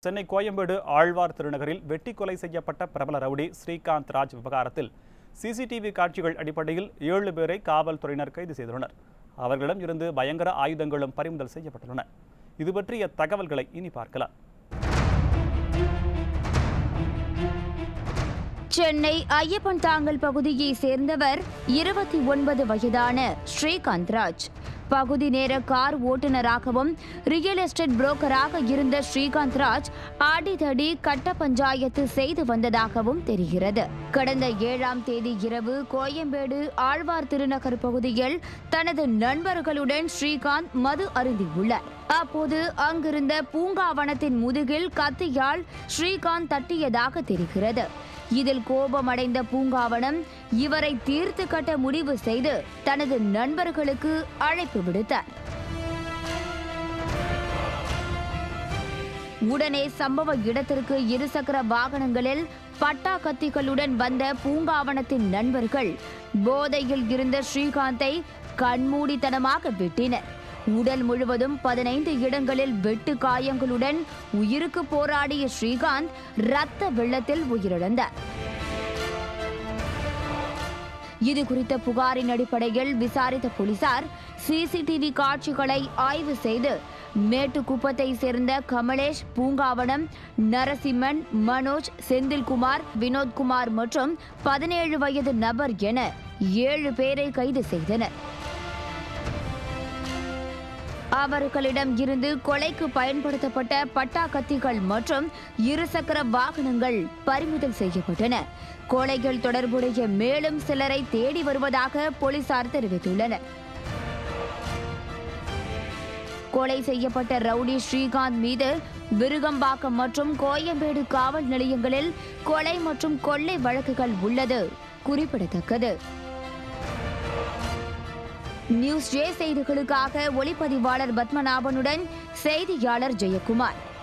சென்னை கோயம்பேடு ஆழ்வார் திருநகரில் வெட்டி கொலை செய்யப்பட்ட பிரபல ரவுடி ஸ்ரீகாந்த் ராஜ் விவகாரத்தில் சிசிடிவி காட்சிகள் அடிப்படையில் ஏழு பேரை காவல்துறையினர் கைது செய்துள்ளனர் அவர்களிடம் இருந்து பயங்கர ஆயுதங்களும் பறிமுதல் செய்யப்பட்டுள்ளன இது பற்றிய தகவல்களை இனி பார்க்கலாம் சென்னை ஐயப்பன் தாங்கல் பகுதியை சேர்ந்தவர் இருபத்தி ஒன்பது வயதான ஸ்ரீகாந்த் ராஜ் பகுதி நேர கார் ஓட்டுநராகவும் ரியல் எஸ்டேட் புரோக்கராக இருந்த ஸ்ரீகாந்த் ராஜ் அடிதடி கட்ட பஞ்சாயத்து செய்து வந்ததாகவும் தெரிகிறது கடந்த ஏழாம் தேதி இரவு கோயம்பேடு ஆழ்வார் திருநகர் பகுதியில் தனது நண்பர்களுடன் ஸ்ரீகாந்த் மது அருந்தியுள்ளார் அப்போது அங்கிருந்த பூங்காவனத்தின் முதுகில் கத்தியால் ஸ்ரீகாந்த் தட்டியதாக தெரிகிறது இதில் கோபமடைந்த பூங்காவனம் இவரை தீர்த்து கட்ட முடிவு செய்து தனது நண்பர்களுக்கு அழைப்பு விடுத்தார் உடனே சம்பவ இடத்திற்கு இருசக்கர வாகனங்களில் பட்டா கத்திகளுடன் வந்த பூங்காவனத்தின் நண்பர்கள் போதையில் இருந்த ஸ்ரீகாந்தை கண்மூடித்தனமாக வெட்டினர் உடல் முழுவதும் பதினைந்து இடங்களில் வெட்டு காயங்களுடன் உயிருக்கு போராடிய ஸ்ரீகாந்த் இரத்த வெள்ளத்தில் உயிரிழந்தார் இது குறித்த புகாரின் அடிப்படையில் விசாரித்த போலீசார் சிசிடிவி காட்சிகளை ஆய்வு செய்து மேட்டுக்குப்பத்தை சேர்ந்த கமலேஷ் பூங்காவனம் நரசிம்மன் மனோஜ் செந்தில்குமார் வினோத்குமார் மற்றும் பதினேழு வயது நபர் என ஏழு பேரை கைது செய்தனர் அவர்களிடம் இருந்து கொலைக்கு பயன்படுத்தப்பட்ட பட்டா கத்திகள் மற்றும் இருசக்கர வாகனங்கள் பறிமுதல் செய்யப்பட்டன கொலைகள் தொடர்புடைய மேலும் சிலரை தேடி வருவதாக போலீசார் தெரிவித்துள்ளனர் கொலை செய்யப்பட்ட ரவுடி ஸ்ரீகாந்த் மீது விருகம்பாக்கம் மற்றும் கோயம்பேடு காவல் நிலையங்களில் கொலை மற்றும் கொள்ளை வழக்குகள் உள்ளது குறிப்பிடத்தக்கது நியூஸ் ஜே செய்திகளுக்காக ஒளிப்பதிவாளர் பத்மநாபனுடன் செய்தியாளர் ஜெயக்குமார்